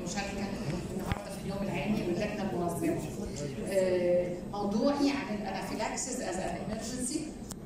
المشاركه النهارده في اليوم العالمي واللجنه المنظمه. آه، موضوعي عن الانافيلاكسيس از ان emergency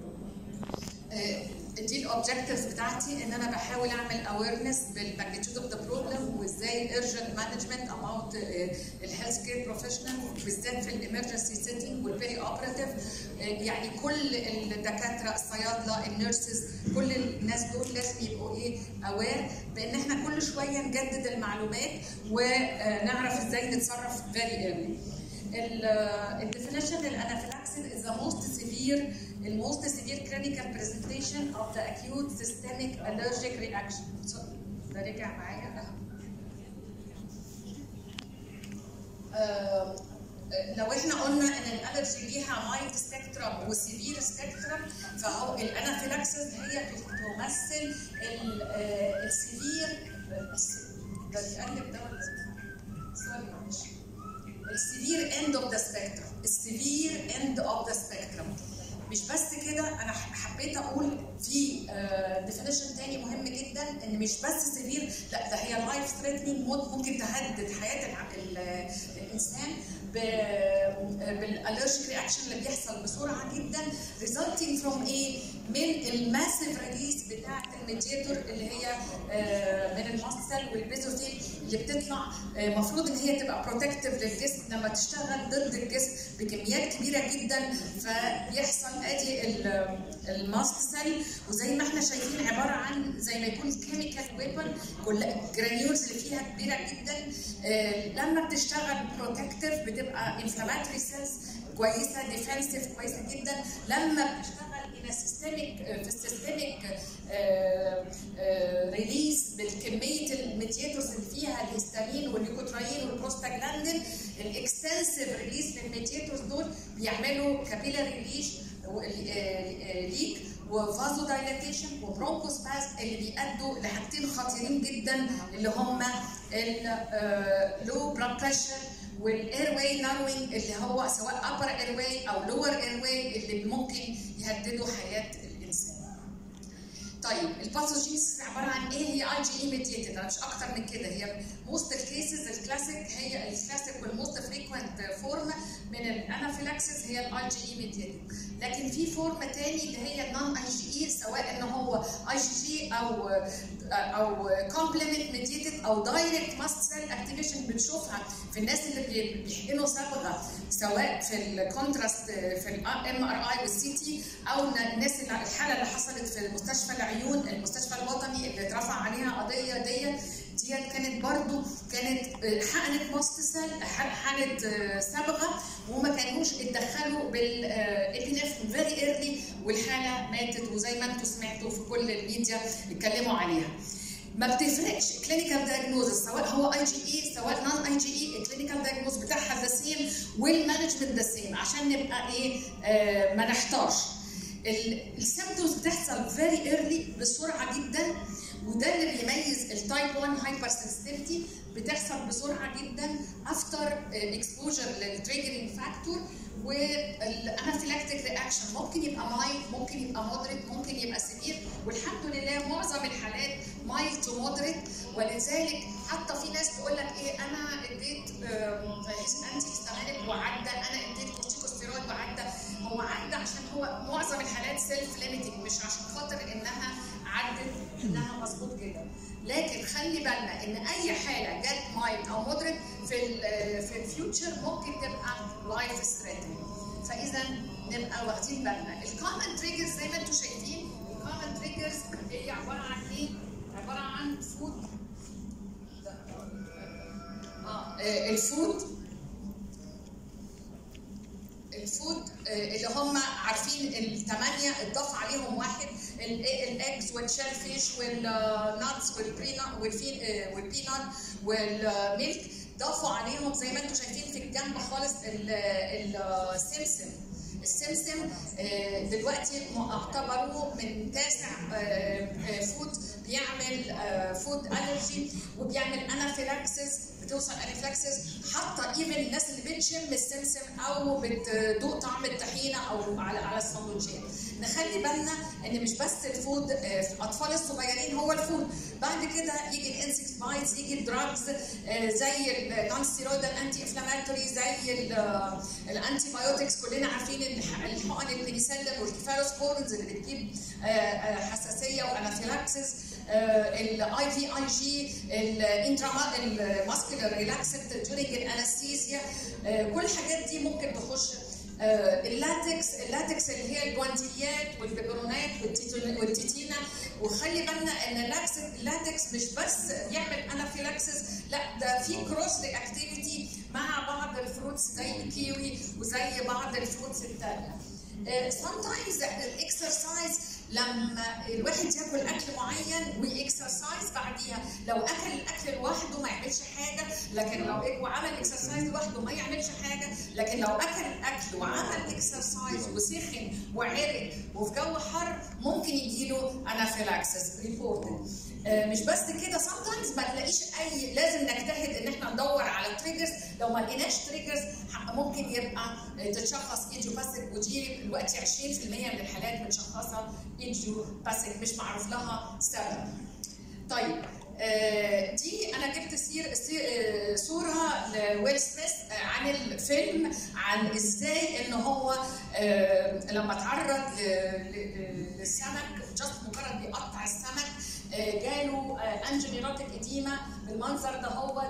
دي الاوبجكتيفز بتاعتي ان انا بحاول اعمل اويرنس بالماجنتيود اوف ذا بروبلم وازاي urgent مانجمنت about الهيلث كير بروفيشنال بالذات في الامرجنسي سيتنج والبيري اوبراتيف يعني كل الدكاتره الصيادله النيرسز كل الناس دول لازم يبقوا ايه اوير بان احنا كل شويه نجدد المعلومات ونعرف ازاي نتصرف فيري ايرلي. الديفينيشن للانافيلاكسين is the most severe the most severe clinical presentation of the acute systemic allergic reaction. So, ده رجع معايا آه لو احنا قلنا ان الالرجي ليها مايلد سبيكترم وسيفير سبيكترم فهو الانافيلاكسيس هي تمثل السيفير ده بيقلب ده ولا سوري معلش السيفير اند اوف ذا سبيكترم السيفير اند اوف ذا سبيكترم مش بس كده انا حبيت اقول في ديفينيشن تاني مهم جدا ان مش بس سيفير لا ده هي لايف ثريتنينج ممكن تهدد حياه الانسان بالالرجيك رياكشن اللي بيحصل بسرعه جدا resulting from ايه؟ من الماسيف ريليس بتاعه الميديتور اللي هي من المصل والبيزوفيل اللي بتطلع المفروض ان هي تبقى بروتكتيف للجسم لما تشتغل ضد الجسم بكميات كبيره جدا فيحصل ادي الماست سيل وزي ما احنا شايفين عباره عن زي ما يكون كيميكال ويبن كل الجرانيولز اللي فيها كبيره جدا لما بتشتغل بروتكتيف بتبقى انفلاماتوري سيلز كويسه ديفنسيف كويسه جدا لما بتشتغل ان سيستميك في السيستميك ريليز بالكميه الميدياتورز اللي فيها الهستامين والليكوتراين والبروستاجلاندين الاكستنسيف ريليز للميدياتورز دول بيعملوا كابيلاري ليش ليك وفازو دايلاتيشن وبرونكوسباز اللي بيأدوا لحاجتين خطيرين جدا اللي هم اللو بلاد بريشر والاير واي ناروينج اللي هو سواء ابر اير واي او لور اير واي اللي ممكن يهددوا حياه الانسان. طيب الباثوجينز عباره عن ايه هي اي جي اي ميديتد انا مش اكتر من كده هي موست الكيسز الكلاسيك هي الكلاسيك والموست فريكوينت فورم من الانافيلاكسيس هي الاي جي اي ميديتد لكن في فورم تاني اللي هي النون اي جي اي سواء ان هو اي جي جي او او كومبلمنت ميديتد او دايركت ماست سيل اكتيفيشن بنشوفها في الناس اللي بيحقنوا صبغه سواء في الكونتراست في الام ار اي والسي تي او الناس اللي الحاله اللي حصلت في مستشفى العيون المستشفى الوطني اللي اترفع عليها قضيه ديت ديت كانت برضو كانت حقنت ماست سيل حقنت صبغه وما كانوش اتدخلوا بالابينفرين فيري ايرلي والحاله ماتت وزي ما انتم سمعتوا في كل الميديا اتكلموا عليها. ما بتفرقش كلينيكال دايجنوزس سواء هو اي جي اي سواء نون اي جي اي الكلينيكال دايجنوز بتاعها ذا سيم والمانجمنت ذا سيم عشان نبقى ايه آه ما نحتارش. السيمبتومز بتحصل فيري ايرلي بسرعه جدا وده اللي بيميز التايب 1 هايبر سنسيتيفيتي بتحصل بسرعه جدا افتر اكسبوجر للتريجرنج فاكتور والانافيلاكتيك رياكشن ممكن يبقى مايل ممكن يبقى مودريت ممكن يبقى سيفير والحمد لله معظم الحالات مايل تو مودريت ولذلك حتى في ناس تقول لك ايه انا اديت انتي هيستامينيك وعدى انا اديت كورتيكوستيرويد وعدى هو عدى عشان هو معظم الحالات سيلف ليميتنج مش عشان خاطر انها عدت انها مظبوط جدا لكن خلي بالنا ان اي حاله جت مايل او مودريت في في الفيوتشر ممكن تبقى لايف ثريتنج فاذا نبقى واخدين بالنا الكومن تريجرز زي ما انتم شايفين الكومن تريجرز هي عباره عن ايه؟ عباره عن فود اه الفود الفود اللي هم عارفين الثمانيه اتضاف عليهم واحد الاكس والشيل فيش والناتس والبينات والميلك ضافوا عليهم زي ما انتم شايفين في الجنب خالص السمسم السمسم آه، دلوقتي اعتبروه من تاسع فود بيعمل فود الرجي وبيعمل انافيلاكسس بتوصل انافيلاكسس حتى ايفن الناس اللي بتشم السمسم او بتدوق طعم الطحينه او على على السندوتشات نخلي بالنا ان مش بس الفود آه، في الاطفال الصغيرين هو الفود بعد كده يجي الانسكت بايتس يجي الدراجز زي النون ستيرويد انتي انفلاماتوري زي الانتي بايوتكس كلنا عارفين ان الح- الحقن البنسلين والكيفالوسبورنز اللي بتجيب آه، آه، حساسيه وانافيلاكسس الاي في اي جي الانترا الماسكولار ريلاكسنت دورينج الانستيزيا كل الحاجات دي ممكن تخش آه، اللاتكس اللاتكس اللي هي الجوانتيات والبيبرونات والتيتون- والتيتينا وخلي بالنا ان اللاكس- اللاتكس مش بس يعمل انافيلاكسس لا ده في كروس رياكتيفيتي مع بعض الفروتس زي الكيوي وزي بعض الفروتس الثانيه sometimes الاكسرسايز لما الواحد ياكل اكل معين ويكسرسايز بعديها لو اكل الاكل لوحده ما يعملش حاجه لكن لو وعمل اكسرسايز لوحده ما يعملش حاجه لكن لو اكل الاكل وعمل اكسرسايز وسخن وعرق وفي جو حر ممكن يجيله انافيلاكسس ريبورتد مش بس كده sometimes ما تلاقيش اي لازم نجتهد ان احنا ندور على تريجرز لو ما لقيناش تريجرز ممكن يبقى تتشخص ايديوباثيك ودي دلوقتي 20% من الحالات متشخصه ايديوباثيك مش معروف لها سبب. طيب آه، دي انا جبت سير سي- آه، صوره لويل سميث آه، عن الفيلم عن ازاي ان هو آه، لما اتعرض ل- ل- للسمك جاست مجرد بيقطع السمك آه، جاله انجينيروتيك اديما بالمنظر ده هو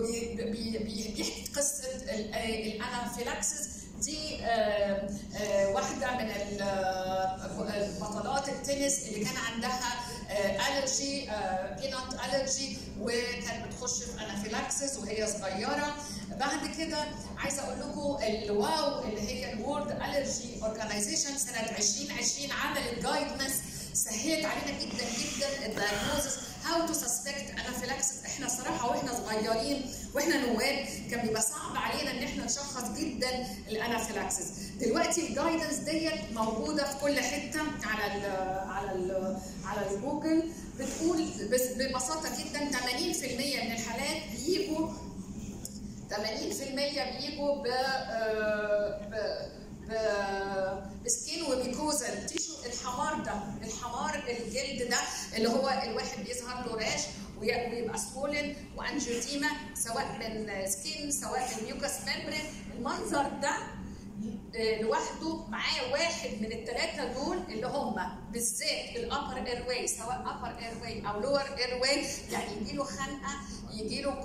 وبيحكي قصه ال- آه، الانافيلاكسس دي آه، آه، واحده من ال- آه، بطلات التنس اللي كان عندها الرجي بينات الرجي وكانت بتخش في انافيلاكسس وهي صغيره بعد كده عايزه اقول لكم الواو اللي هي الورد الرجي اورجانيزيشن سنه 2020 عملت جايدنس سهلت علينا جدا جدا الدايجنوزس هاو تو سسبكت انافيلاكسس احنا صراحه واحنا صغيرين واحنا نواب كان بيبقى صعب علينا ان احنا نشخص جدا الانافيلاكسس دلوقتي الجايدنس ديت موجوده في كل حته على ال على ال على الجوجل بتقول بس ببساطه جدا 80% من الحالات بيجوا 80% بيجوا ب ب ب- بسكين وميكوزا التيشو الحمار ده الحمار الجلد ده اللي هو الواحد بيظهر له راش وي- ويبقى سوولن وانجيوديما سواء من سكين سواء من ميوكاس ميمبرين المنظر ده آه، لوحده معاه واحد من الثلاثه دول اللي هم بالذات الابر اير واي سواء ابر اير واي او لور اير واي يعني يجي له خنقه يجي له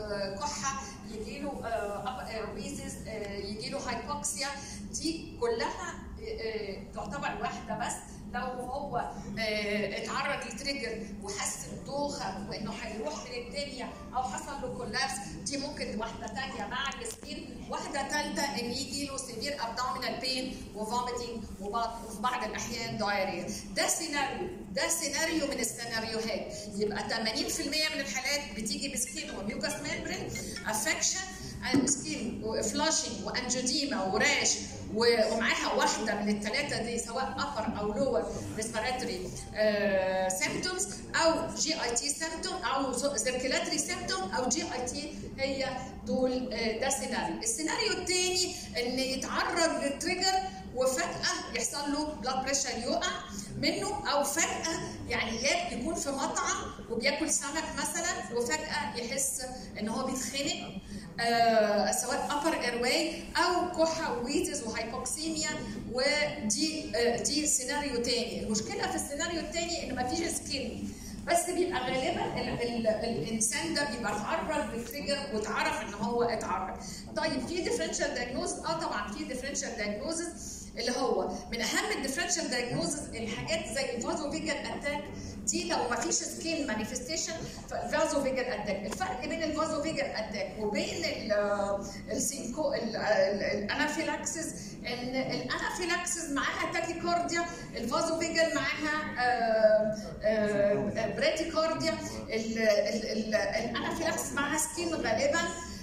كحه يجي له ابر ويزز يجي له هايبوكسيا دي كلها آه، آه، تعتبر واحده بس لو هو آه، اتعرض لتريجر وحس بدوخه وانه هيروح من الدنيا او حصل له كولابس دي ممكن واحده ثانيه مع السكين واحده ثالثه ان يجي له سيفير ابدومينال بين وفوميتنج وفي بعض الاحيان دايريا ده سيناريو ده سيناريو من السيناريوهات يبقى 80% من الحالات بتيجي بسكين وميوكاس ميمبرين افكشن سكين وفلاشنج وانجوديما وراش و- ومعاها واحده من الثلاثه دي سواء ابر او لور ريسبيراتوري سيمتومز او جي اي تي سيمتوم او سيركيلاتري سيمتوم او جي اي تي هي دول آه، ده سيناريو السيناريو الثاني ان يتعرض للتريجر وفجاه يحصل له بلاد بريشر يقع منه او فجاه يعني ياك- يكون في مطعم وبياكل سمك مثلا وفجاه يحس ان هو بيتخنق آه سواء upper airway او كحه وويتز وهايبوكسيميا ودي آه دي سيناريو تاني المشكله في السيناريو التاني ان مفيش سكين بس بيبقى غالبا ال ال الانسان ده بيبقى اتعرض للتريجر واتعرف ان هو اتعرض. طيب في ديفرنشال دايجنوز اه طبعا في ديفرنشال دايجنوزز اللي هو من اهم الديفرنشال دايجنوزز الحاجات زي الفازو فيجن اتاك دي لو ما فيش سكين مانيفستيشن فالفازو فيجن اتاك الفرق بين الفازو فيجن اتاك وبين ال- السينكو ال- ال- الانافيلاكسس ان الانافيلاكسس معاها تاكيكارديا الفازو فيجن معاها آه، آه، بريتيكارديا ال- ال- ال- الانافيلاكسس معاها سكين غالبا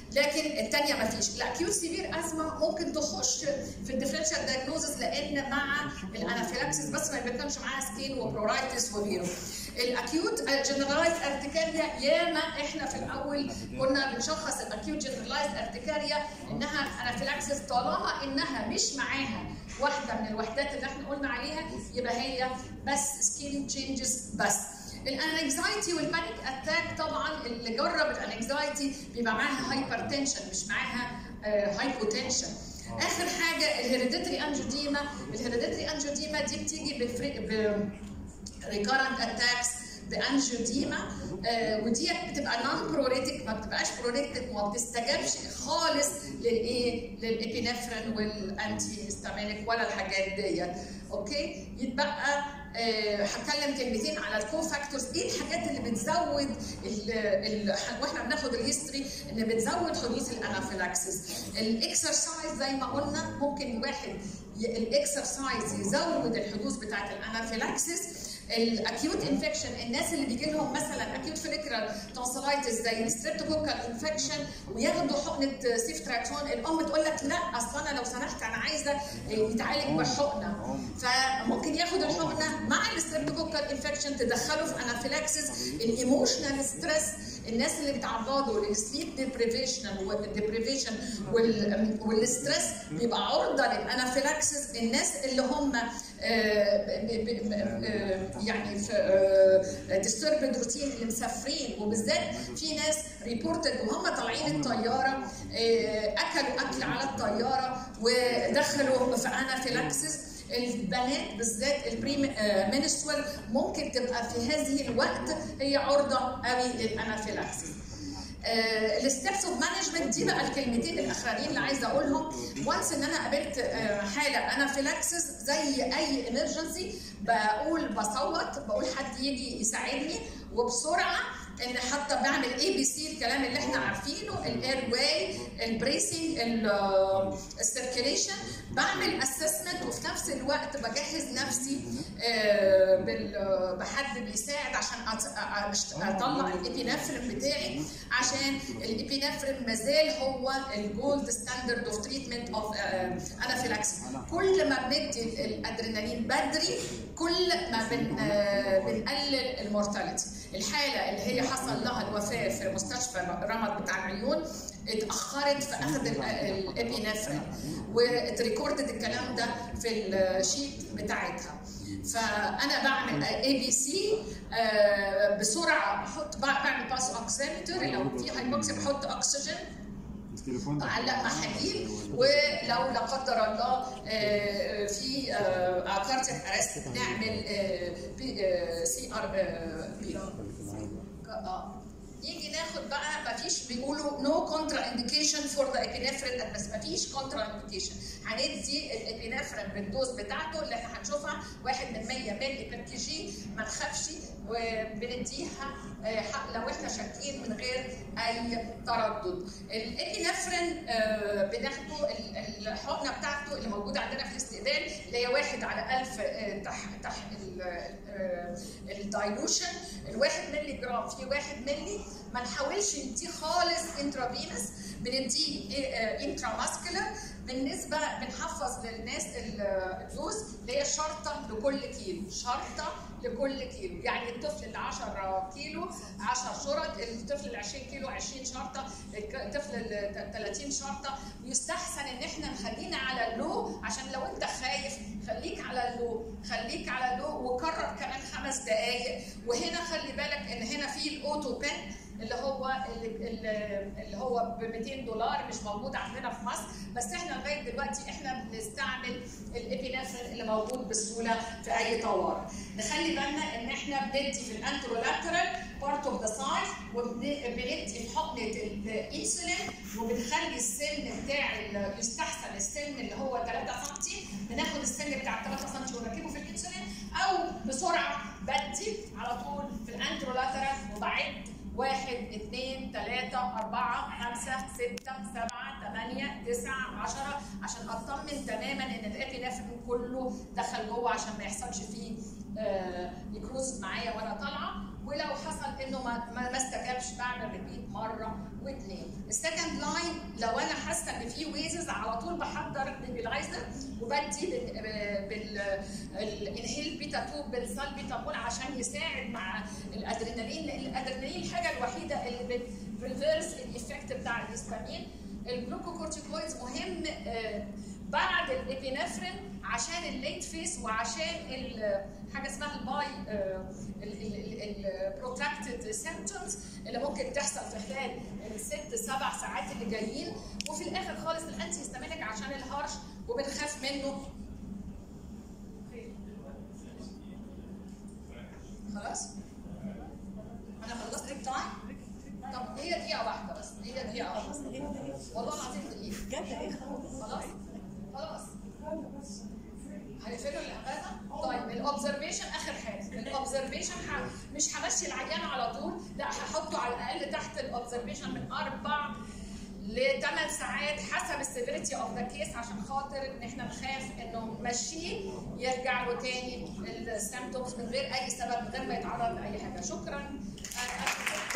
لكن الثانيه ما فيش الاكيوت سيفير ازمه ممكن تخش في الديفرنشال دايجنوزس لان مع الانافيلاكسيس بس ما بيكونش معاها سكين وبرورايتس وغيره الاكيوت جنرالايز ارتكاريا ياما احنا في الاول كنا بنشخص الاكيوت جنرالايز ارتكاريا انها انافيلاكسيس طالما انها مش معاها واحده من الوحدات اللي احنا قلنا عليها يبقى هي بس سكين تشينجز بس الانكزايتي والبانيك اتاك طبعا اللي جرب الانكزايتي بيبقى معاها هايبر تنشن مش معاها هايبوتنشن اخر حاجه الهيريديتري انجوديما الهيريديتري انجوديما دي بتيجي بالفريق ب ريكارنت اتاكس بانجوديما آه ودي بتبقى نون بروريتك ما بتبقاش بروريتك وما بتستجابش خالص للايه للابينفرين والانتي هيستامينيك ولا الحاجات ديت اوكي يتبقى آه هتكلم كلمتين على الكو فاكتورز ايه الحاجات اللي بتزود ال ال واحنا بناخد الهيستوري اللي بتزود حدوث الانافيلاكسس الاكسرسايز زي ما قلنا ممكن واحد الاكسرسايز يزود الحدوث بتاعت الانافيلاكسس الاكيوت انفكشن الناس اللي بيجي لهم مثلا اكيوت فينيكرال تونسلايتس زي الستريبتوكوكال انفكشن وياخدوا حقنه سيفتراكسون الام تقول لك لا اصل انا لو سمحت انا عايزه يتعالج بحقنه فممكن ياخد الحقنه مع الستريبتوكوكال انفكشن تدخله في انافيلاكسس الايموشنال ستريس الناس اللي بيتعرضوا للسليب ديبريفيشن والديبريفيشن والستريس بيبقى عرضه للانافيلاكسس الناس اللي هم يعني في ديستربد روتين اللي مسافرين وبالذات في ناس ريبورتد وهم طالعين الطياره اكلوا اكل على الطياره ودخلوا في انافيلاكسس البنات بالذات البري منسترال ممكن تبقى في هذه الوقت هي عرضه قوي للانافيلاكسس الستبس اوف مانجمنت دي بقى الكلمتين الاخرانيين اللي عايزه اقولهم وانس ان انا قابلت حاله انافيلاكسس زي اي امرجنسي بقول بصوت بقول حد يجي يساعدني وبسرعه ان حتى بعمل اي بي سي الكلام اللي احنا عارفينه الاير واي البريسنج السيركيليشن بعمل اسسمنت وفي نفس الوقت بجهز نفسي بحد بيساعد عشان اطلع الابينفرين بتاعي عشان الابينفرين مازال هو الجولد ستاندرد اوف تريتمنت اوف انافيلاكسيس كل ما بندي الادرينالين بدري كل ما بن بنقلل المورتاليتي الحاله اللي هي حصل لها الوفاه في مستشفى رمض بتاع العيون اتاخرت في اخذ الابينفرين واتريكوردد الكلام ده في الشيت بتاعتها فانا بعمل اي بي سي بسرعه بحط بعمل باس اوكسيمتر لو في هايبوكسي بحط اكسجين بعلق محاليل ولو لا قدر الله في كاردياك ارست نعمل سي ار بي يجي ناخد بقى ما فيش بيقولوا نو كونترا انديكيشن فور ذا ابينفرين بس ما فيش كونترا انديكيشن هندي الابينفرين بالدوز بتاعته اللي احنا هنشوفها 1 من 100 مللي بير كي جي ما نخافش وبنديها لو احنا شاكين من غير اي تردد. الابينفرين بناخده الحقنه بتاعته اللي موجوده عندنا في الاستقبال اللي هي واحد على 1000 تحت تحت الدايلوشن الواحد مللي جرام في واحد مللي ما نحاولش نديه خالص انترافينس بنديه انترا ماسكولار بالنسبه بنحفظ للناس الدوز اللي هي شرطه لكل كيلو شرطه لكل كيلو يعني الطفل اللي 10 كيلو 10 شرط الطفل اللي 20 كيلو 20 شرطه الطفل اللي 30 شرطه يستحسن ان احنا نخلينا على اللو عشان لو انت خايف خليك على اللو خليك على اللو وكرر كمان خمس دقائق وهنا خلي بالك ان هنا في الاوتو بين اللي هو اللي, اللي هو ب 200 دولار مش موجود عندنا في مصر بس احنا لغايه دلوقتي احنا بنستعمل الابينفرين اللي موجود بسهوله في اي طوارئ. نخلي بالنا ان احنا بندي في الانترولاترال بارت اوف ذا سايز وبندي في حقنه الانسولين وبنخلي السن بتاع يستحسن السن اللي هو 3 سم بناخد السن بتاع 3 سم ونركبه في الانسولين او بسرعه بدي على طول في الانترولاترال وبعد واحد اثنين ثلاثة أربعة خمسة ستة سبعة ثمانية تسعة عشرة عشان أطمن تماما إن الإبينفرين كله دخل جوه عشان ما يحصلش فيه نيكروز معايا وأنا طالعة ولو حصل انه ما ما ما استجابش بعمل ريبيت مره واثنين السكند لاين لو انا حاسه ان في ويزز على طول بحضر نيبيلايزر وبدي بالانهيل بيتا 2 بالسالبيتامول عشان يساعد مع الادرينالين لان الادرينالين الحاجه الوحيده اللي بتريفيرس الايفكت بتاع الهستامين الجلوكوكورتيكويدز مهم آه، بعد الابينفرين عشان الليت فيس وعشان ال- حاجه اسمها الباي البروتراكتد سيمبتومز اللي ممكن تحصل في خلال الست سبع ساعات اللي جايين وفي الاخر خالص الانتي هيستامينيك عشان الهرش وبنخاف منه خلاص انا خلصت ريك تايم طب هي دقيقه واحده بس هي دقيقه واحده والله العظيم دقيقه بجد ايه خلاص خلاص خلاص هنقفلوا الاغاني طيب الاوبزرفيشن اخر حاجه الاوبزرفيشن مش همشي العيان على طول لا هحطه على الاقل تحت الاوبزرفيشن من اربع لثمان ساعات حسب السيفيريتي اوف ذا كيس عشان خاطر ان احنا نخاف انه نمشيه يرجع له تاني السيمتومز من غير اي سبب من غير ما يتعرض لاي حاجه شكرا